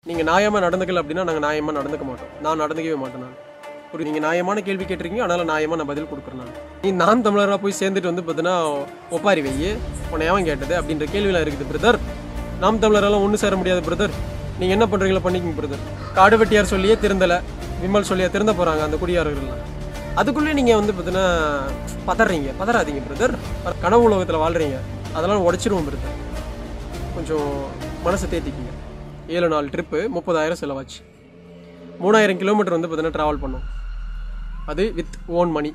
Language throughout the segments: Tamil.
நீங்கள் நியாயமாக நடந்துக்கல அப்படின்னா நாங்கள் நியாயமாக நடந்துக்க மாட்டோம் நான் நடந்துக்கவே மாட்டேன் நான் ஒரு நீங்கள் நியாயமான கேள்வி கேட்டிருக்கீங்க அதனால் நியாயமாக நான் பதில் கொடுக்குறேன் நான் நீ நான் தமிழராக போய் சேர்ந்துட்டு வந்து பார்த்தீங்கன்னா ஒப்பாரி வையே உன்னை ஏன் கேட்டது அப்படின்ற கேள்விலாம் இருக்குது பிரதர் நாம் தமிழரெல்லாம் ஒன்று சேர முடியாது பிரதர் நீங்கள் என்ன பண்ணுறீங்களோ பண்ணிக்கங்க பிரதர் காடு வெட்டியார் சொல்லியே திருந்தலை விமல் சொல்லியே திருந்த போகிறாங்க அந்த குடியாரர்கள்லாம் அதுக்குள்ளே நீங்கள் வந்து பார்த்தீங்கன்னா பதறீங்க பதறாதீங்க பிரதர் கனவு உலகத்தில் வாழ்கிறீங்க அதெல்லாம் உடச்சிருவோம் பிரதர் கொஞ்சம் மனசை தேத்திக்கிங்க ஏழு நாள் ட்ரிப்பு முப்பதாயிரம் செலவாச்சு மூணாயிரம் கிலோமீட்டர் வந்து பார்த்தீங்கன்னா ட்ராவல் பண்ணோம் அது வித் ஓன் மணி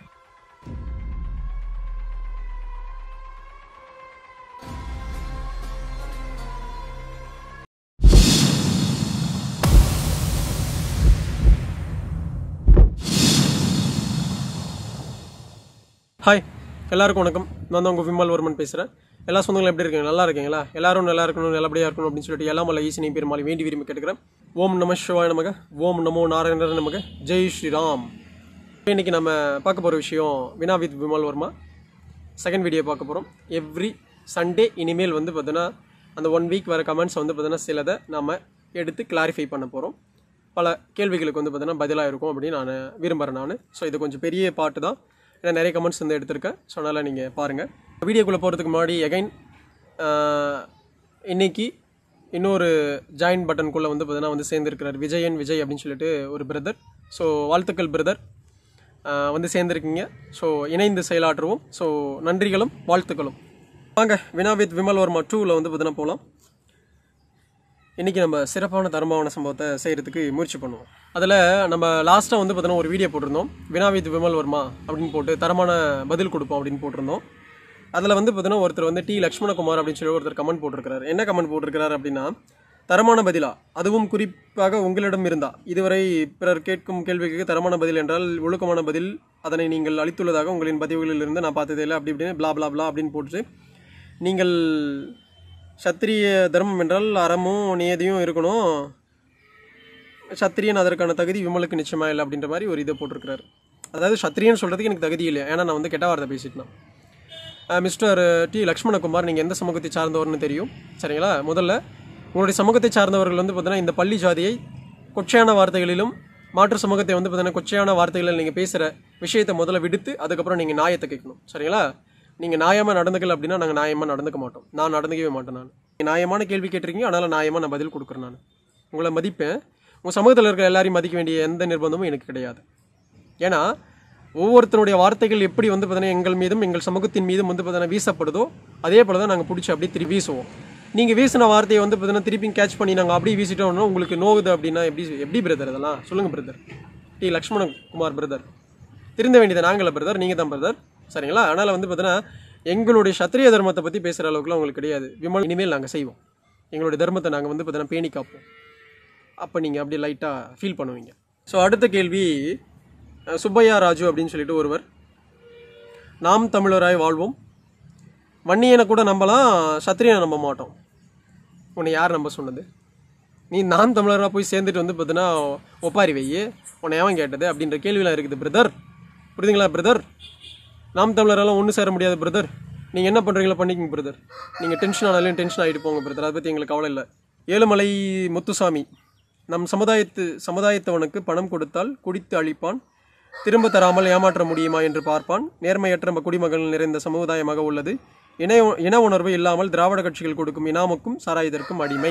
ஹாய் எல்லாருக்கும் வணக்கம் நான் தான் உங்கள் விமல் வர்மன் பேசுகிறேன் எல்லா சொந்தங்களும் எப்படி இருக்கீங்க நல்லா இருக்கீங்களா எல்லாரும் நல்லா இருக்கணும் நல்லபடியாக இருக்கணும் அப்படின்னு சொல்லிட்டு எல்லாம் வல்ல ஈசனை பெருமாளை வேண்டி விரும்பி கேட்டுக்கிறேன் ஓம் நம சிவாய நமக ஓம் நமோ நாராயணர் நமக ஜெய் ஸ்ரீராம் இன்னைக்கு நம்ம பார்க்க போகிற விஷயம் வினா with Vimal Varma second video பார்க்க போகிறோம் எவ்ரி சண்டே இனிமேல் வந்து பார்த்தீங்கன்னா அந்த ஒன் வீக் வர கமெண்ட்ஸ் வந்து பார்த்தீங்கன்னா சிலதை நம்ம எடுத்து கிளாரிஃபை பண்ண போகிறோம் பல கேள்விகளுக்கு வந்து பார்த்தீங்கன்னா பதிலாக இருக்கும் அப்படின்னு நான் விரும்புகிறேன் நான் ஸோ இது கொஞ்சம் பெரிய பாட்டு தான் ஏன்னா நிறைய கமெண்ட்ஸ் வந்து எடுத்திருக்கேன் ஸோ அதனால் நீங்கள் பாருங்கள் வீடியோக்குள்ளே போகிறதுக்கு முன்னாடி எகைன் இன்னைக்கு இன்னொரு ஜாயின் பட்டனுக்குள்ளே வந்து பார்த்தீங்கன்னா வந்து சேர்ந்துருக்கிறார் விஜயன் விஜய் அப்படின்னு சொல்லிட்டு ஒரு பிரதர் ஸோ வாழ்த்துக்கள் பிரதர் வந்து சேர்ந்துருக்கீங்க ஸோ இணைந்து செயலாற்றுவோம் ஸோ நன்றிகளும் வாழ்த்துக்களும் வாங்க வினா வித் விமல் வர்மா டூவில் வந்து பார்த்தீங்கன்னா போகலாம் இன்றைக்கி நம்ம சிறப்பான தரமான சம்பவத்தை செய்கிறதுக்கு முயற்சி பண்ணுவோம் அதில் நம்ம லாஸ்ட்டாக வந்து பார்த்தோன்னா ஒரு வீடியோ போட்டிருந்தோம் வினாவித் விமல் வர்மா அப்படின்னு போட்டு தரமான பதில் கொடுப்போம் அப்படின்னு போட்டிருந்தோம் அதில் வந்து பார்த்தீங்கன்னா ஒருத்தர் வந்து டி லக்ஷ்மணகுமார் அப்படின்னு சொல்லி ஒருத்தர் கமெண்ட் போட்டிருக்கிறார் என்ன கமெண்ட் போட்டிருக்கிறார் அப்படின்னா தரமான பதிலா அதுவும் குறிப்பாக உங்களிடம் இருந்தா இதுவரை பிறர் கேட்கும் கேள்விக்கு தரமான பதில் என்றால் ஒழுக்கமான பதில் அதனை நீங்கள் அளித்துள்ளதாக உங்களின் பதிவுகளில் இருந்து நான் பார்த்ததே இல்லை அப்படி இப்படின்னு பிளா பிளா பிளா அப்படின்னு போட்டு நீங்கள் சத்திரிய தர்மம் என்றால் அறமும் நியதியும் இருக்கணும் சத்திரியன் அதற்கான தகுதி விமலுக்கு நிச்சயமா இல்லை அப்படின்ற மாதிரி ஒரு இதை போட்டிருக்கிறாரு அதாவது சத்திரியன் சொல்கிறதுக்கு எனக்கு தகுதி இல்லை ஏன்னா நான் வந்து கெட்ட வார்த்தை பேசிட்டேன் மிஸ்டர் டி லக்ஷ்மணகுமார் நீங்கள் எந்த சமூகத்தை சார்ந்தவர்னு தெரியும் சரிங்களா முதல்ல உங்களுடைய சமூகத்தை சார்ந்தவர்கள் வந்து பார்த்தீங்கன்னா இந்த பள்ளி ஜாதியை கொச்சையான வார்த்தைகளிலும் மாற்று சமூகத்தை வந்து பார்த்தீங்கன்னா கொச்சையான வார்த்தைகளில் நீங்கள் பேசுகிற விஷயத்தை முதல்ல விடுத்து அதுக்கப்புறம் நீங்கள் நியாயத்தை கேட்கணும் சரிங்களா நீங்கள் நியாயமாக நடந்துக்கல அப்படின்னா நாங்கள் நியாயமாக நடந்துக்க மாட்டோம் நான் நடந்துக்கவே மாட்டேன் நான் நீங்கள் நியாயமான கேள்வி கேட்டிருக்கீங்க அதனால் நியாயமாக நான் பதில் கொடுக்குறேன் நான் உங்களை மதிப்பேன் உங்கள் சமூகத்தில் இருக்கிற எல்லாரையும் மதிக்க வேண்டிய எந்த நிர்பந்தமும் எனக்கு கிடையாது ஏன்னா ஒவ்வொருத்தருடைய வார்த்தைகள் எப்படி வந்து பார்த்தீங்கன்னா எங்கள் மீதும் எங்கள் சமூகத்தின் மீதும் வந்து பார்த்தீங்கன்னா வீசப்படுதோ அதே போல் தான் நாங்கள் பிடிச்சி அப்படியே திருப்பி வீசுவோம் நீங்கள் வீசின வார்த்தையை வந்து பார்த்தீங்கன்னா திருப்பி கேட்ச் பண்ணி நாங்கள் அப்படியே வீசிட்டோம்னா உங்களுக்கு நோகுது அப்படின்னா எப்படி எப்படி பிரதர் அதெல்லாம் சொல்லுங்கள் பிரதர் டி லக்ஷ்மணகுமார் பிரதர் திருந்த வேண்டியது நாங்கள பிரதர் நீங்கள் தான் பிரதர் சரிங்களா அதனால் வந்து பார்த்தீங்கன்னா எங்களுடைய சத்திரிய தர்மத்தை பற்றி பேசுகிற அளவுக்குலாம் உங்களுக்கு கிடையாது விமல் இனிமேல் நாங்கள் செய்வோம் எங்களுடைய தர்மத்தை நாங்கள் வந்து பார்த்தீங்கன்னா பேணி காப்போம் அப்போ நீங்கள் அப்படியே லைட்டாக ஃபீல் பண்ணுவீங்க ஸோ அடுத்த கேள்வி அஹ், சுப்பையா ராஜு அப்படின்னு சொல்லிட்டு ஒருவர் நாம் தமிழராய் வாழ்வோம் வன்னியனை கூட நம்பலாம் சத்திரியனை நம்ப மாட்டோம் உன்னை யார் நம்ப சொன்னது நீ நான் தமிழராக போய் சேர்ந்துட்டு வந்து பார்த்தீங்கன்னா ஒப்பாரி வையே உன்னை ஏன் கேட்டது அப்படின்ற கேள்விலாம் இருக்குது பிரதர் புரியுதுங்களா பிரதர் நாம் தமிழரெல்லாம் ஒன்று சேர முடியாது பிரதர் நீங்கள் என்ன பண்ணுறீங்களோ பண்ணிக்கங்க பிரதர் நீங்கள் டென்ஷன் ஆனாலும் டென்ஷன் ஆகிட்டு போங்க பிரதர் அதை பற்றி எங்களுக்கு கவலை இல்லை ஏழுமலை முத்துசாமி நம் சமுதாயத்து சமுதாயத்தவனுக்கு பணம் கொடுத்தால் குடித்து அழிப்பான் திரும்ப தராமல் ஏமாற்ற முடியுமா என்று பார்ப்பான் நேர்மையற்ற ம- குடிமகள் நிறைந்த சமுதாயமாக உள்ளது இன இன உணர்வு இல்லாமல் திராவிட கட்சிகள் கொடுக்கும் இனாமுக்கும் சாராயத்திற்கும் அடிமை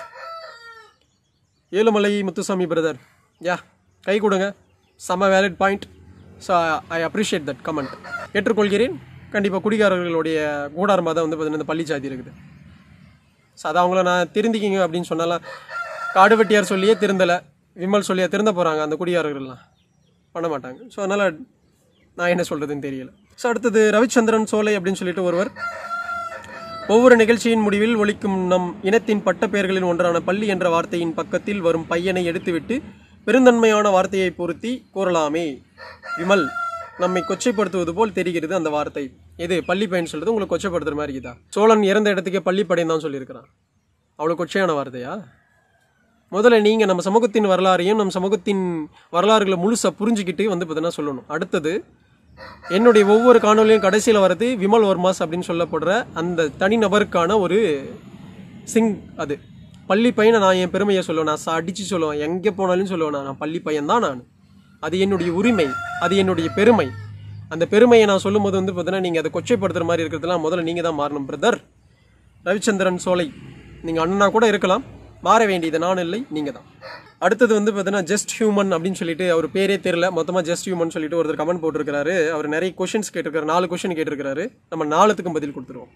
ஏழுமலை முத்துசாமி பிரதர் யா கை கொடுங்க செம்ம valid point so I appreciate that comment ஏற்றுக்கொள்கிறேன் கண்டிப்பாக குடிகாரர்களுடைய கூடாரமாக தான் வந்து பார்த்தீங்கன்னா இந்த பள்ளி சாதி இருக்குது ஸோ அதை அவங்கள நான் திருந்திக்கிங்க அப்படின்னு சொன்னாலாம் காடு வெட்டியார் சொல்லியே திருந்தலை விமல் சொல்லியே திருந்த போகிறாங்க அந்த குடியாரர்கள்லாம் பண்ண மாட்டாங்க ஸோ அதனால் நான் என்ன சொல்கிறதுன்னு தெரியல ஸோ அடுத்தது ரவிச்சந்திரன் சோலை அப்படின்னு சொல்லிட்டு ஒருவர் ஒவ்வொரு நிகழ்ச்சியின் முடிவில் ஒலிக்கும் நம் இனத்தின் பட்ட பெயர்களின் ஒன்றான பள்ளி என்ற வார்த்தையின் பக்கத்தில் வரும் பையனை எடுத்துவிட்டு பெருந்தன்மையான வார்த்தையை பொருத்தி கூறலாமே விமல் நம்மை கொச்சைப்படுத்துவது போல் தெரிகிறது அந்த வார்த்தை எது பள்ளி பையன் சொல்றது உங்களுக்கு கொச்சைப்படுத்துற மாதிரி இருக்குதா சோழன் இறந்த இடத்துக்கே பள்ளி படையன் தான் சொல்லியிருக்கிறான் அவ்வளோ கொச்சையான வார்த்தையா முதல்ல நீங்கள் நம்ம சமூகத்தின் வரலாறையும் நம்ம சமூகத்தின் வரலாறுகளை முழுசாக புரிஞ்சுக்கிட்டு வந்து பார்த்தீங்கன்னா சொல்லணும் அடுத்தது என்னுடைய ஒவ்வொரு காணொலியும் கடைசியில் வரது விமல் வர்மாஸ் அப்படின்னு சொல்லப்படுற அந்த தனிநபருக்கான ஒரு சிங் அது பள்ளி பையனை நான் என் பெருமையை சொல்லுவேன் நான் ச- அடிச்சு சொல்லுவேன் எங்கே போனாலும் சொல்லுவேன் நான் பள்ளி பையன் தான் நான் அது என்னுடைய உரிமை அது என்னுடைய பெருமை அந்த பெருமையை நான் சொல்லும்போது வந்து பார்த்தீங்கன்னா நீங்கள் அதை கொச்சைப்படுத்துற மாதிரி இருக்கிறதுலாம் முதல்ல நீங்கள் தான் மாறணும் பிரதர் ரவிச்சந்திரன் சோலை நீங்கள் அண்ணனா கூட இருக்கலாம் மாற வேண்டியது நான் இல்லை நீங்கள் தான் அடுத்தது வந்து பார்த்தீங்கன்னா ஜஸ்ட் ஹியூமன் அப்படின்னு சொல்லிட்டு அவர் பேரே தெரியல மொத்தமாக ஜஸ்ட் ஹியூமன் சொல்லிட்டு ஒருத்தர் கமெண்ட் போட்டிருக்காரு அவர் நிறைய கொஷின்ஸ் கேட்டிருக்காரு நாலு கொஷின் கேட்டிருக்காரு நம்ம நாலுத்துக்கும் பதில் கொடுத்துருவோம்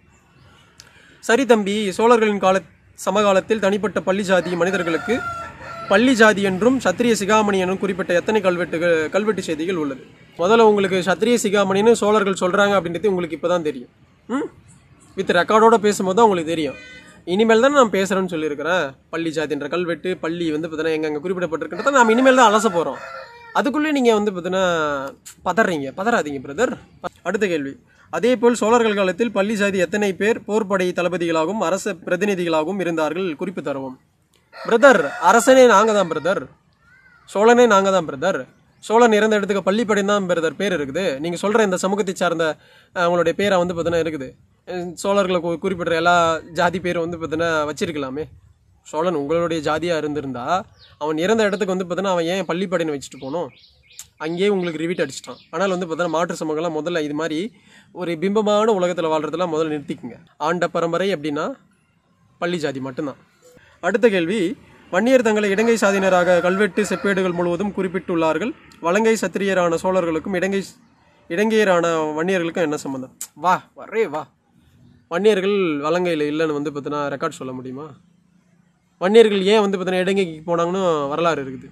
சரி தம்பி சோழர்களின் கால சமகாலத்தில் தனிப்பட்ட பள்ளி ஜாதி மனிதர்களுக்கு பள்ளி ஜாதி என்றும் சத்திரிய சிகாமணி என்றும் குறிப்பிட்ட எத்தனை கல்வெட்டுகள் கல்வெட்டு செய்திகள் உள்ளது முதல்ல உங்களுக்கு சத்திரிய சிகாமணின்னு சோழர்கள் சொல்கிறாங்க அப்படின்றது உங்களுக்கு இப்போ தான் தெரியும் ம் வித் ரெக்கார்டோட பேசும்போது தான் உங்களுக்கு தெரியும் இனிமேல் தான் நான் பேசுகிறேன்னு சொல்லியிருக்கிறேன் பள்ளி ஜாதின்ற கல்வெட்டு பள்ளி வந்து பார்த்தீங்கன்னா எங்கெங்கே குறிப்பிடப்பட்டிருக்கிறத நாம் இனிமேல் தான் அலச போகிறோம் அதுக்குள்ளே நீங்கள் வந்து பார்த்தீங்கன்னா பதறீங்க பதறாதீங்க பிரதர் அடுத்த கேள்வி அதேபோல் சோழர்கள் காலத்தில் பள்ளி ஜாதி எத்தனை பேர் போர்ப்படை தளபதிகளாகவும் அரச பிரதிநிதிகளாகவும் இருந்தார்கள் குறிப்பு தருவோம் பிரதர் அரசனே நாங்கள் தான் பிரதர் சோழனே நாங்கள் தான் பிரதர் சோழன் இறந்த இடத்துக்கு பள்ளிப்படை தான் பிரதர் பேர் இருக்குது நீங்கள் சொல்கிற இந்த சமூகத்தை சார்ந்த அஹ், உங்களுடைய பேரை வந்து பார்த்தீங்கன்னா இருக்குது அஹ், சோழர்களை கு- குறிப்பிடுற எல்லா ஜாதி பேரும் வந்து பார்த்தீங்கன்னா வச்சிருக்கலாமே சோழன் உங்களுடைய ஜாதியாக இருந்திருந்தா அவன் இறந்த இடத்துக்கு வந்து பார்த்தீங்கன்னா அவன் ஏன் பள்ளிப்படைன்னு வச்சுட்டு போகணும் அங்கேயே உங்களுக்கு ரிவீட் அடிச்சிட்டான் ஆனால் வந்து பார்த்தீங்கன்னா மாற்று சமூகம்லாம் முதல்ல இது மாதிரி ஒரு பிம்பமான உலகத்தில் வாழ்றதெல்லாம் முதல்ல நிறுத்திக்குங்க ஆண்ட பரம்பரை அப்படின்னா பள்ளி ஜாதி மட்டும்தான் அடுத்த கேள்வி வன்னியர் தங்களை இடங்கை சாதியினராக கல்வெட்டு செப்பேடுகள் முழுவதும் குறிப்பிட்டுள்ளார்கள் வலங்கை சத்திரியரான சோழர்களுக்கும் இடங்கை இடங்கையரான வன்னியர்களுக்கும் என்ன சம்பந்தம் வா வரே வா வன்னியர்கள் வலங்கையில் இல்லைன்னு வந்து பார்த்தீங்கன்னா ரெக்கார்ட் சொல்ல முடியுமா வன்னியர்கள் ஏன் வந்து பார்த்தீங்கன்னா இடங்கைக்கு போனாங்கன்னு வரலாறு இருக்குது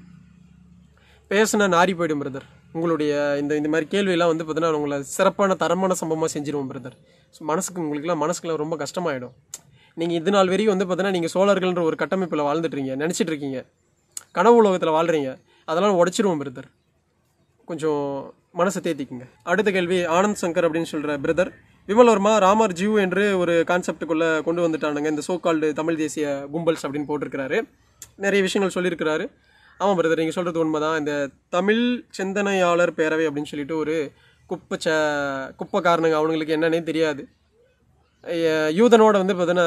பேசினா நாரி போயிடும் பிரதர் உங்களுடைய இந்த இந்த மாதிரி கேள்வியெல்லாம் வந்து பார்த்தீங்கன்னா உங்களை சிறப்பான தரமான சம்பவமாக செஞ்சிருவோம் பிரதர் மனசுக்கு உங்களுக்குலாம் மனசுக்குலாம் ரொம்ப கஷ்டமாயிடும் நீங்கள் இது நாள் வரையும் வந்து பார்த்தீங்கன்னா நீங்கள் சோழர்கள்ன்ற ஒரு கட்டமைப்பில் வாழ்ந்துட்டுருக்கீங்க நினச்சிட்டு இருக்கீங்க கனவு உலகத்தில் வாழ்கிறீங்க அதெல்லாம் உடைச்சிருவோம் பிரதர் கொஞ்சம் மனசை தேத்திக்குங்க அடுத்த கேள்வி ஆனந்த் சங்கர் அப்படின்னு சொல்கிற பிரதர் விமல் வர்மா ராமர் ஜீவ் என்று ஒரு கான்செப்டுக்குள்ளே கொண்டு வந்துட்டானுங்க இந்த சோ கால்டு தமிழ் தேசிய கும்பல்ஸ் அப்படின்னு போட்டிருக்கிறாரு நிறைய விஷயங்கள் சொல்லியிருக்கிறாரு ஆமாம் பிரதர் நீங்கள் சொல்கிறது உண்மைதான் இந்த தமிழ் சிந்தனையாளர் பேரவை அப்படின்னு சொல்லிட்டு ஒரு குப்பை ச குப்பைக்காரனுங்க அவனுங்களுக்கு என்னன்னே தெரியாது ஐய- யூதனோட வந்து பார்த்தீங்கன்னா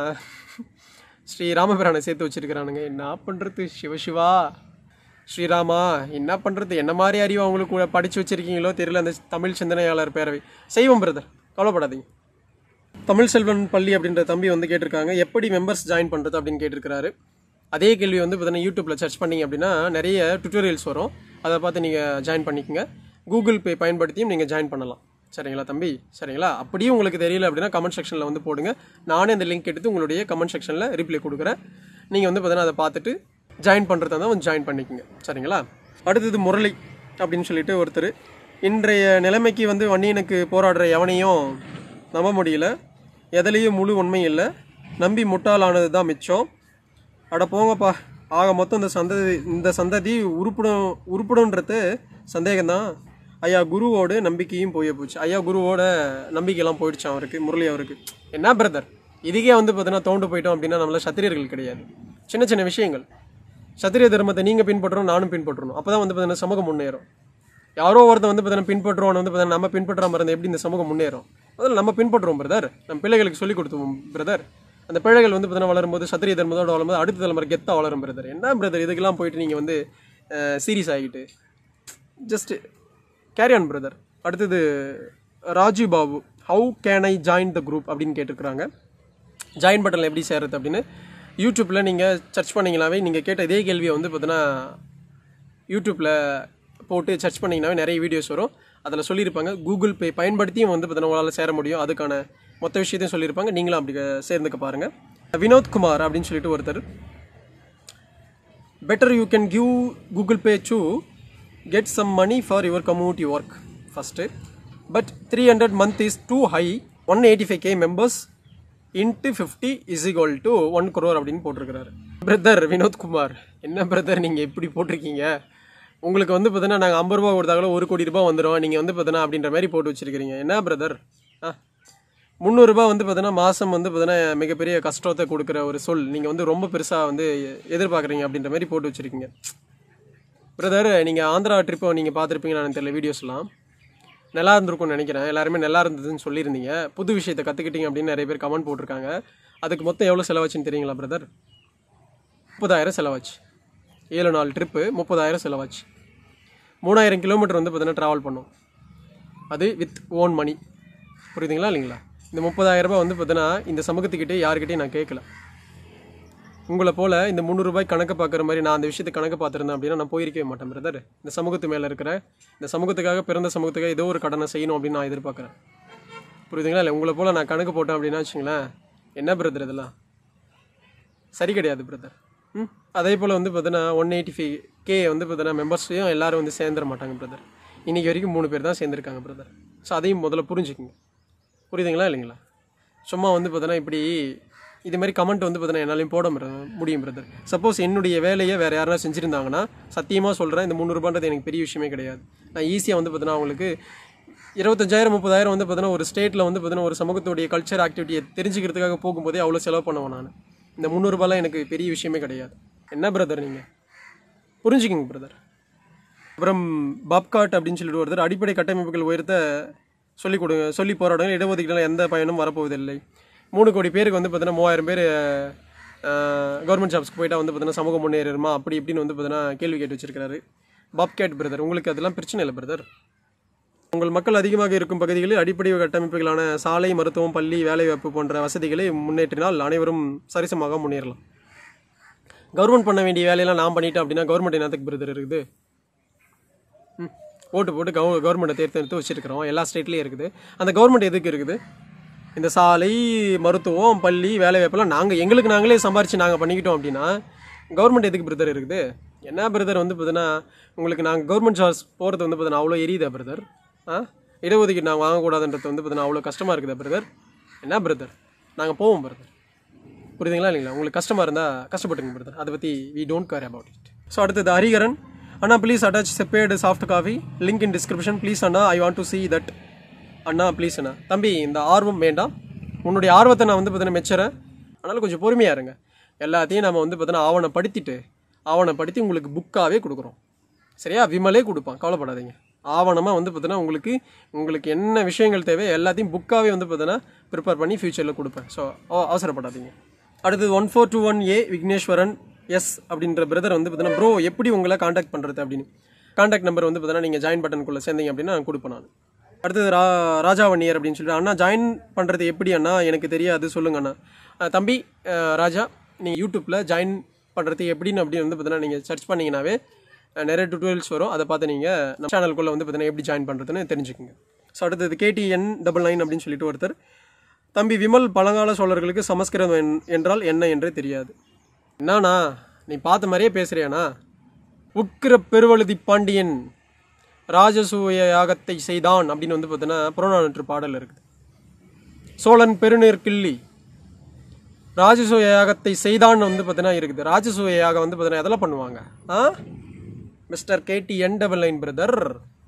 ஸ்ரீ ராமபிரானை சேர்த்து வச்சிருக்கிறானுங்க என்ன பண்ணுறது சிவசிவா ஸ்ரீராமா என்ன பண்ணுறது என்ன மாதிரி அறிவு அவங்களுக்கு கூட படித்து வச்சிருக்கீங்களோ தெரியல அந்த தமிழ் சிந்தனையாளர் பேரவை செய்வோம் பிரதர் கவலைப்படாதீங்க தமிழ் செல்வன் பள்ளி அப்படின்ற தம்பி வந்து கேட்டிருக்காங்க எப்படி மெம்பர்ஸ் ஜாயின் பண்ணுறது அப்படின்னு கேட்டிருக்காரு அதே கேள்வி வந்து பார்த்தீங்கன்னா யூடியூப்பில் சர்ச் பண்ணீங்க அப்படின்னா நிறைய டுட்டோரியல்ஸ் வரும் அதை பார்த்து நீங்கள் ஜாயின் பண்ணிக்கங்க கூகுள் பே பயன்படுத்தியும் நீங்கள் ஜாயின் பண்ணலாம் சரிங்களா தம்பி சரிங்களா அப்படியும் உங்களுக்கு தெரியல அப்படின்னா கமெண்ட் செக்ஷனில் வந்து போடுங்க நானே அந்த லிங்க் எடுத்து உங்களுடைய கமெண்ட் செக்ஷனில் ரிப்ளை கொடுக்குறேன் நீங்கள் வந்து பார்த்தீங்கன்னா அதை பார்த்துட்டு ஜாயின் பண்ணுறதா இருந்தால் வந்து ஜாயின் பண்ணிக்கங்க சரிங்களா அடுத்தது முரளி அப்படின்னு சொல்லிட்டு ஒருத்தர் இன்றைய நிலைமைக்கு வந்து வன்னியனுக்கு போராடுற எவனையும் நம்ப முடியல எதுலேயும் முழு உண்மை இல்லை நம்பி முட்டாளானது தான் மிச்சம் அட போங்கப்பா ஆக மொத்தம் இந்த சந்ததி இந்த சந்ததி உருப்படும் உருப்படுன்றது சந்தேகம்தான் ஐயா குருவோட நம்பிக்கையும் போய் போச்சு ஐயா குருவோட நம்பிக்கையெல்லாம் போயிடுச்சு அவருக்கு முரளி அவருக்கு என்ன பிரதர் இதுக்கே வந்து பார்த்தீங்கன்னா தோண்டு போயிட்டோம் அப்படின்னா நம்மள சத்திரியர்கள் கிடையாது சின்ன சின்ன விஷயங்கள் சத்திரிய தர்மத்தை நீங்கள் பின்பற்றணும் நானும் பின்பற்றணும் அப்போ தான் வந்து பார்த்தீங்கன்னா சமூகம் முன்னேறும் யாரோ ஒருத்தன் வந்து பார்த்தீங்கன்னா பின்பற்றுவோம் வந்து பார்த்தீங்கன்னா நம்ம பின்பற்றாம இருந்தால் எப்படி இந்த சமூகம் முன்னேறும் முதல்ல நம்ம பின்பற்றுவோம் பிரதர் நம்ம பிள்ளைகளுக்கு சொல்லிக் கொடுத்துவோம் பிரதர் அந்த பிள்ளைகள் வந்து பார்த்தீங்கன்னா வளரும்போது சத்திரிய தர்மத்தோட வளரும்போது அடுத்த தலைமுறை கெத்தா வளரும் பிரதர் என்ன பிரதர் இதுக்கெல்லாம் போயிட்டு நீங்கள் வந்து சீரியஸ் ஆகிட்டு ஜஸ்ட் கேரி ஆன் பிரதர் அடுத்தது Rajeev Babu how can I join the group அப்படின்னு கேட்டிருக்கிறாங்க ஜாயின் பட்டனில் எப்படி சேர்றது அப்படின்னு யூடியூப்பில் நீங்கள் சர்ச் பண்ணிங்கனாவே நீங்கள் கேட்ட இதே கேள்வியை வந்து பார்த்தீங்கன்னா யூடியூப்பில் போட்டு சர்ச் பண்ணிங்கனாவே நிறைய வீடியோஸ் வரும் அதில் சொல்லியிருப்பாங்க கூகுள் பே பயன்படுத்தியும் வந்து பார்த்தீங்கன்னா உங்களால் சேர முடியும் அதுக்கான மொத்த விஷயத்தையும் சொல்லியிருப்பாங்க நீங்களும் அப்படி சேர்ந்துக்க பாருங்கள் வினோத் குமார் அப்படின்னு சொல்லிட்டு ஒருத்தர் better you can give google pay to get some money for your community work first but 300 month is too high 185k members into 50 is equal to 1 crore அப்படின்னு போட்டிருக்கிறாரு பிரதர் வினோத் குமார் என்ன பிரதர் நீங்கள் இப்படி போட்டிருக்கீங்க உங்களுக்கு வந்து பார்த்தீங்கன்னா நாங்கள் ஐம்பது ரூபா கொடுத்தாங்களோ ஒரு கோடி ரூபாய் வந்துடும் நீங்கள் வந்து பார்த்தீங்கன்னா அப்படின்ற மாதிரி போட்டு வச்சிருக்கிறீங்க என்ன பிரதர் ஆ முந்நூறுரூபா வந்து பார்த்தீங்கன்னா மாதம் வந்து பார்த்தீங்கன்னா மிகப்பெரிய கஷ்டத்தை கொடுக்குற ஒரு சொல் நீங்கள் வந்து ரொம்ப பெருசாக வந்து எதிர்பார்க்குறீங்க அப்படின்ற மாதிரி போட்டு வச்சுருக்கீங்க பிரதர் நீங்கள் ஆந்திரா ட்ரிப்பை நீங்கள் பார்த்துருப்பீங்க நான் தெரியல வீடியோஸ்லாம் நல்லா இருந்திருக்கும்னு நினைக்கிறேன் எல்லாருமே நல்லா இருந்ததுன்னு சொல்லியிருந்தீங்க புது விஷயத்தை கற்றுக்கிட்டீங்க அப்படின்னு நிறைய பேர் கமெண்ட் போட்டிருக்காங்க அதுக்கு மொத்தம் எவ்வளோ செலவாச்சுன்னு தெரியுங்களா பிரதர் முப்பதாயிரம் செலவாச்சு ஏழு நாள் ட்ரிப்பு முப்பதாயிரம் செலவாச்சு மூணாயிரம் கிலோமீட்டர் வந்து பார்த்தீங்கன்னா ட்ராவல் பண்ணோம் அது வித் ஓன் மணி புரியுதுங்களா இல்லைங்களா இந்த முப்பதாயிரம் ரூபாய் வந்து பார்த்தீங்கன்னா இந்த சமூகத்துக்கிட்டே யாருக்கிட்டையும் நான் கேட்கல உங்களை போல் இந்த முந்நூறுபாய் கணக்கு பார்க்குற மாதிரி நான் அந்த விஷயத்தை கணக்கு பார்த்துருந்தேன் அப்படின்னா நான் போயிருக்கவே மாட்டேன் பிரதர் இந்த சமூகத்து மேலே இருக்கிற இந்த சமூகத்துக்காக பிறந்த சமூகத்துக்காக ஏதோ ஒரு கடனை செய்யணும் அப்படின்னு நான் எதிர்பார்க்குறேன் புரியுதுங்களா இல்லை உங்களை போல் நான் கணக்கு போட்டேன் அப்படின்னா வச்சுங்களேன் என்ன பிரதர் இதெல்லாம் சரி கிடையாது பிரதர் ம் அதே போல் வந்து பார்த்தீங்கன்னா ஒன் எயிட்டி ஃபைவ் கே வந்து பார்த்தீங்கன்னா மெம்பர்ஸையும் எல்லாரும் வந்து சேர்ந்துட மாட்டாங்க பிரதர் இன்றைக்கி வரைக்கும் மூணு பேர் தான் சேர்ந்துருக்காங்க பிரதர் ஸோ அதையும் முதல்ல புரிஞ்சுக்குங்க புரியுதுங்களா இல்லைங்களா சும்மா வந்து பார்த்தீங்கன்னா இப்படி இது மாதிரி கமெண்ட் வந்து பார்த்தீங்கன்னா என்னாலையும் போட முற- முடியும் பிரதர் சப்போஸ் என்னுடைய வேலையை வேறு யாருனா செஞ்சுருந்தாங்கன்னா சத்தியமாக சொல்கிறேன் இந்த முந்நூறுபான்றது எனக்கு பெரிய விஷயமே கிடையாது நான் ஈஸியாக வந்து பார்த்தீங்கன்னா அவங்களுக்கு இருபத்தஞ்சாயிரம் முப்பதாயிரம் வந்து பார்த்தீங்கன்னா ஒரு ஸ்டேட்டில் வந்து பார்த்தீங்கன்னா ஒரு சமூகத்துடைய கல்ச்சர் ஆக்டிவிட்டியை தெரிஞ்சுக்கிறதுக்காக போகும்போதே அவ்வளோ செலவு பண்ணுவேன் நான் இந்த முந்நூறுபாலாம் எனக்கு பெரிய விஷயமே கிடையாது என்ன பிரதர் நீங்கள் புரிஞ்சுக்கிங்க பிரதர் அப்புறம் பாப்காட் அப்படின்னு சொல்லிட்டு ஒருத்தர் அடிப்படை கட்டமைப்புகள் உயர்த்த சொல்லிக் கொடுங்க சொல்லி போராடுங்க இடஒதுக்கீடுல எந்த பயனும் வரப்போவதில்லை மூணு கோடி பேருக்கு வந்து பார்த்தீங்கன்னா மூவாயிரம் பேர் கவர்மெண்ட் ஜாப்ஸ்க்கு போயிட்டா வந்து பார்த்தீங்கன்னா சமூகம் முன்னேறுமா அப்படி இப்படின்னு வந்து பார்த்தீங்கன்னா கேள்வி கேட்டு வச்சிருக்காரு பாப்கேட் பிரதர் உங்களுக்கு அதெல்லாம் பிரச்சனை இல்லை பிரதர் உங்கள் மக்கள் அதிகமாக இருக்கும் பகுதிகளில் அடிப்படை கட்டமைப்புகளான சாலை மருத்துவம் பள்ளி வேலைவாய்ப்பு போன்ற வசதிகளை முன்னேற்றினால் அனைவரும் சரிசமாக முன்னேறலாம் கவர்மெண்ட் பண்ண வேண்டிய வேலையெல்லாம் நான் பண்ணிட்டேன் அப்படின்னா கவர்மெண்ட் என்னத்துக்கு பிரதர் இருக்குது ம். ஓட்டு போட்டு கவ கவர்மெண்ட்டை தேர்ந்தெடுத்து வச்சுருக்கிறோம் எல்லா ஸ்டேட்லேயும் இருக்குது அந்த கவர்மெண்ட் எதுக்கு இருக்குது இந்த சாலை மருத்துவம் பள்ளி வேலை வாய்ப்பெல்லாம் நாங்கள் எங்களுக்கு நாங்களே சம்பாரித்து நாங்கள் பண்ணிக்கிட்டோம் அப்படின்னா கவர்மெண்ட் எதுக்கு பிரதர் இருக்குது என்ன பிரதர் வந்து பார்த்தீங்கன்னா உங்களுக்கு நாங்கள் கவர்மெண்ட் ஜாப்ஸ் போகிறது வந்து பார்த்தீங்கன்னா அவ்வளோ எரியுதா பிரதர் ஆ இடஒதுக்கீடு நாங்கள் வாங்கக்கூடாதுன்றது வந்து பார்த்தீங்கன்னா அவ்வளோ கஷ்டமாக இருக்குதா பிரதர் என்ன பிரதர் நாங்கள் போவோம் பிரதர் புரியுதுங்களா இல்லைங்களா உங்களுக்கு கஷ்டமாக இருந்தால் கஷ்டப்பட்டுங்க பிரதர் அதை பற்றி we don't care about it so அடுத்தது ஹரிகரன் அண்ணா please attach separate soft copy link in description please அண்ணா I want to see that அண்ணா ப்ளீஸ் அண்ணா தம்பி இந்த ஆர்வம் வேண்டாம் உன்னுடைய ஆர்வத்தை நான் வந்து பார்த்தீங்கன்னா மெச்சுறேன் அதனால் கொஞ்சம் பொறுமையாக இருங்க எல்லாத்தையும் நம்ம வந்து பார்த்தீங்கன்னா ஆவணப்படுத்திட்டு ஆவணப்படுத்தி உங்களுக்கு புக்காகவே கொடுக்குறோம் சரியா விமலே கொடுப்பான் கவலைப்படாதீங்க ஆவணமாக வந்து பார்த்தீங்கன்னா உங்களுக்கு உங்களுக்கு என்ன விஷயங்கள் தேவை எல்லாத்தையும் புக்காகவே வந்து பார்த்தீங்கன்னா ப்ரிப்பேர் பண்ணி ஃப்யூச்சரில் கொடுப்பேன் ஸோ அவசரப்படாதீங்க அடுத்தது one four two one A Vigneshwaran S அப்படின்ற பிரதர் வந்து பார்த்தீங்கன்னா ப்ரோ எப்படி உங்களை காண்டாக்ட் பண்ணுறது அப்படின்னு காண்டாக்ட் நம்பர் வந்து பார்த்தீங்கன்னா நீங்கள் ஜாயின் பட்டனுக்குள்ளே சேர்ந்தீங்க அப்படின்னா நான் கொடுப்பேன் நான் அடுத்தது ரா ராஜாவண்ணியர் அப்படின்னு சொல்லிட்டு அண்ணா ஜாயின் பண்ணுறது எப்படி அண்ணா எனக்கு தெரியாது சொல்லுங்க அண்ணா அஹ் தம்பி அஹ் ராஜா நீங்கள் யூடியூப்பில் ஜாயின் பண்ணுறது எப்படின்னு அப்படின்னு வந்து பார்த்தீங்கன்னா நீங்கள் சர்ச் பண்ணிங்கனாவே அஹ் நிறைய டுட்டோரியல்ஸ் வரும் அதை பார்த்து நீங்கள் நம்ம சேனலுக்குள்ளே வந்து பார்த்தீங்கன்னா எப்படி ஜாயின் பண்ணுறதுன்னு தெரிஞ்சுக்கோங்க ஸோ அடுத்தது கேடிஎன் டபுள் நைன் அப்படின்னு சொல்லிட்டு ஒருத்தர் தம்பி விமல் பழங்கால சோழர்களுக்கு சமஸ்கிருதம் என்- என்றால் என்ன என்றே தெரியாது என்னண்ணா நீ பார்த்த மாதிரியே பேசுறியாண்ணா உட்கிற பெருவழுதி பாண்டியன் ராஜசூய யாகத்தை செய்தான் அப்படின்னு வந்து பார்த்தீங்கன்னா புறநானூற்று பாடல் இருக்குது சோழன் பெருநீர் கிள்ளி ராஜசூய யாகத்தை செய்தான் வந்து பார்த்தீங்கன்னா இருக்குது ராஜசூய யாகம் வந்து பார்த்தீங்கன்னா எதெல்லாம் பண்ணுவாங்க ஆ mister KD N double nine brother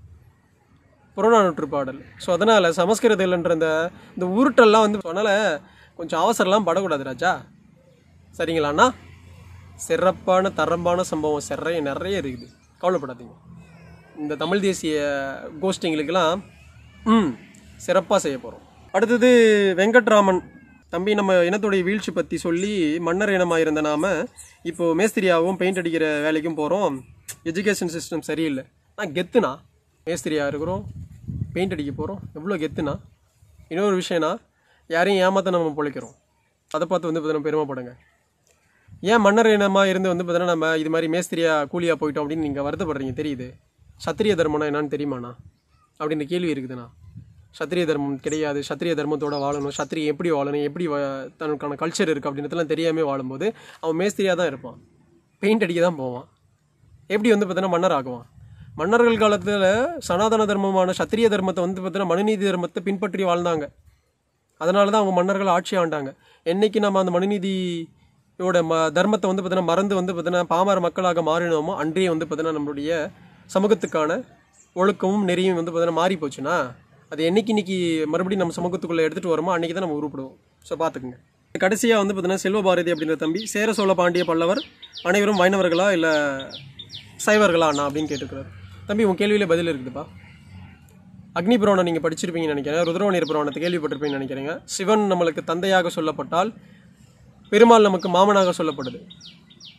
புறநானூற்று பாடல் ஸோ அதனால் சமஸ்கிருதம்ன்ற இந்த இந்த உருட்டெல்லாம் வந்து அதனால் கொஞ்சம் அவசரம்லாம் படக்கூடாது ராஜா சரிங்களாண்ணா சிறப்பான தரமான சம்பவம் சிறைய நிறைய இருக்குது கவலைப்படாதீங்க இந்த தமிழ் தேசிய கோஷ்டிங்களுக்கெல்லாம் ம் சிறப்பாக செய்ய போகிறோம் அடுத்தது வெங்கட்ராமன் தம்பி நம்ம இனத்துடைய வீழ்ச்சி பற்றி சொல்லி மன்னர் இனமாக இருந்த நாம இப்போது மேஸ்திரியாகவும் பெயிண்ட் அடிக்கிற வேலைக்கும் போகிறோம் எஜுகேஷன் சிஸ்டம் சரியில்லை நான் கெத்துனா மேஸ்திரியாக இருக்கிறோம் பெயிண்ட் அடிக்க போகிறோம் எவ்வளோ கெத்துனா இன்னொரு விஷயம்னா யாரையும் ஏமாத்த நம்ம பிழைக்கிறோம் அதை பார்த்து வந்து பார்த்தீங்கன்னா பெருமைப்படுங்க ஏன் மன்னர் இனமாக இருந்து வந்து பார்த்தீங்கன்னா நம்ம இது மாதிரி மேஸ்திரியா கூலியா போயிட்டோம் அப்படின்னு நீங்கள் வருத்தப்படுறீங்க தெரியுது சத்திரிய தர்மம்னா என்னன்னு தெரியுமாண்ணா அப்படின்ற கேள்வி இருக்குதுண்ணா சத்திரிய தர்மம் கிடையாது சத்திரிய தர்மத்தோட வாழணும் சத்திரிய எப்படி வாழணும் எப்படி வா- தனக்கான கல்ச்சர் இருக்குது அப்படின்றதெல்லாம் தெரியாமல் வாழும்போது அவன் மேஸ்திரியாக தான் இருப்பான் பெயிண்ட் அடிக்க தான் போவான் எப்படி வந்து பார்த்தீங்கன்னா மன்னர் ஆகுவான் மன்னர்கள் காலத்தில் சனாதன தர்மமான சத்திரிய தர்மத்தை வந்து பார்த்தீங்கன்னா மனுநீதி தர்மத்தை பின்பற்றி வாழ்ந்தாங்க அதனால தான் அவங்க மன்னர்கள் ஆட்சி ஆண்டாங்க என்னைக்கு நம்ம அந்த மனுநீதியோட ம தர்மத்தை வந்து பார்த்தீங்கன்னா மறந்து வந்து பார்த்தீங்கன்னா பாமர மக்களாக மாறினோமோ அன்றைய வந்து பார்த்தீங்கன்னா நம்மளுடைய சமூகத்துக்கான ஒழுக்கமும் நெறியும் வந்து பார்த்தீங்கன்னா மாறி போச்சுன்னா அது என்னைக்கு இன்னைக்கு மறுபடியும் நம்ம சமூகத்துக்குள்ளே எடுத்துகிட்டு வரோமோ அன்றைக்கி தான் நம்ம உருப்படுவோம் ஸோ பார்த்துக்குங்க கடைசியாக வந்து பார்த்தீங்கன்னா செல்வபாரதி அப்படின்ற தம்பி சேர சோழ பாண்டிய பல்லவர் அனைவரும் வைணவர்களா இல்லை சைவர்களா அண்ணா அப்படின்னு கேட்டுக்கிறார் தம்பி உன் கேள்வியிலே பதில் இருக்குதுப்பா அக்னி புராணம் நீங்கள் படிச்சிருப்பீங்கன்னு நினைக்கிறேன் ருத்ரவணீர் புராணத்தை கேள்விப்பட்டிருப்பீங்கன்னு நினைக்கிறேங்க சிவன் நம்மளுக்கு தந்தையாக சொல்லப்பட்டால் பெருமாள் நமக்கு மாமனாக சொல்லப்படுது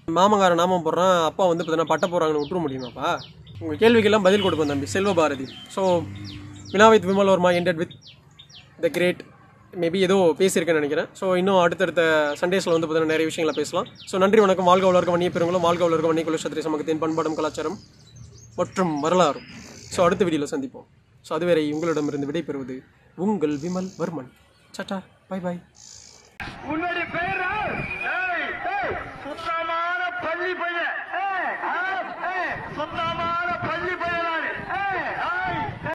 மாமங்கார நாமம் போடுறான் அப்பா வந்து பார்த்தீங்கன்னா பட்ட போகிறாங்கன்னு விட்டுற முடியுமாப்பா உங்கள் கேள்விக்கெல்லாம் பதில் கொடுப்பேன் தம்பி செல்வ பாரதி ஸோ வினாவித் Vimal Varma ended with the great maybe ஏதோ பேசியிருக்கேன்னு நினைக்கிறேன் ஸோ இன்னும் அடுத்தடுத்த சண்டேஸில் வந்து பார்த்தீங்கன்னா நிறைய விஷயங்களை பேசலாம் ஸோ நன்றி வணக்கம் வாழ்க வளர்க்க வன்னிய பெருங்களும் வாழ்க வளர்க்க வன்னிய குல சத்திரிய சமூகத்தின் பண்பாடும் கலாச்சாரம் மற்றும் வரலாறும் ஸோ அடுத்த வீடியோவில் சந்திப்போம் ஸோ அதுவரை உங்களிடமிருந்து விடைபெறுவது உங்கள் விமல் வர்மன் சட்டா பை பாய் உன்னுடைய பேர் சுத்தமான பள்ளி பையன் ஏய், ஆ, ஏய், சுத்தமான பள்ளி பையனா